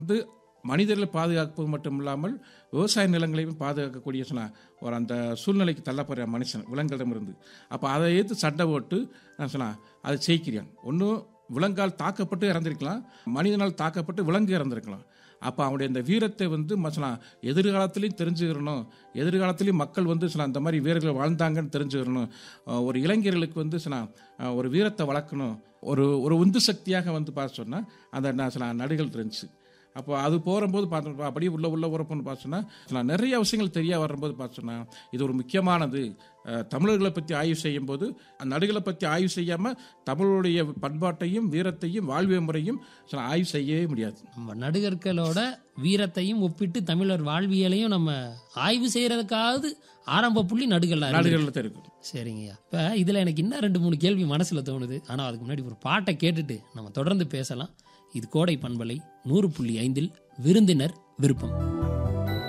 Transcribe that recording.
வந்து மனிதர்களை பாதுகாப்பது மட்டும் இல்லாமல் விவசாய நிலங்களையும் பாதுகாக்கக்கூடிய சொன்ன ஒரு அந்த சூழ்நிலைக்கு தள்ளப்படுற மனுஷன் விலங்குகளிடமிருந்து அப்போ அதை ஏற்று சட்டை போட்டு நான் சொன்னா அதை ஜெயிக்கிறான் ஒன்றும் விலங்கால் தாக்கப்பட்டு இறந்திருக்கலாம் மனிதனால் தாக்கப்பட்டு விலங்கு இறந்திருக்கலாம் அப்போ அவனுடைய இந்த வீரத்தை வந்து மசலாம் எதிர்காலத்துலேயும் தெரிஞ்சுக்கிறணும் எதிர்காலத்துலேயும் மக்கள் வந்து சில அந்த மாதிரி வீரர்கள் வாழ்ந்தாங்கன்னு தெரிஞ்சுக்கிறணும் அஹ் ஒரு இளைஞர்களுக்கு வந்து சில அஹ் ஒரு வீரத்தை வளர்க்கணும் ஒரு ஒரு உந்து சக்தியாக வந்து பார்த்து சொன்னால் அந்த நான் சில நடுகள் இருந்துச்சு அப்போ அது போகும்போது பார்த்தோம் அப்படியே உள்ள உள்ள உறப்புன்னு பார்த்தோன்னா நான் நிறைய விஷயங்கள் தெரிய வரும்போது பார்த்தோன்னா இது ஒரு முக்கியமானது அஹ், தமிழர்களை பற்றி ஆய்வு செய்யும்போது அந்த நடுகளை பற்றி ஆய்வு செய்யாமல் தமிழுடைய பண்பாட்டையும் வீரத்தையும் வாழ்வியல் முறையும் சில ஆய்வு செய்யவே முடியாது நம்ம நடுகர்களோட வீரத்தையும் ஒப்பிட்டு தமிழர் வாழ்வியலையும் நம்ம ஆய்வு செய்யறதுக்காவது ஆரம்ப புள்ளி நடுகள்ல இருக்கு. நாடுகளில் தான் இருக்கும் சரிங்கய்யா இப்போ இதில் எனக்கு இன்னும் ரெண்டு மூணு கேள்வி மனசில் தோணுது ஆனால் அதுக்கு முன்னாடி ஒரு பாட்டை கேட்டுட்டு நம்ம தொடர்ந்து பேசலாம் இது கோடை பண்பலை நூறு புள்ளி ஐந்தில் விருந்தினர் விருப்பம்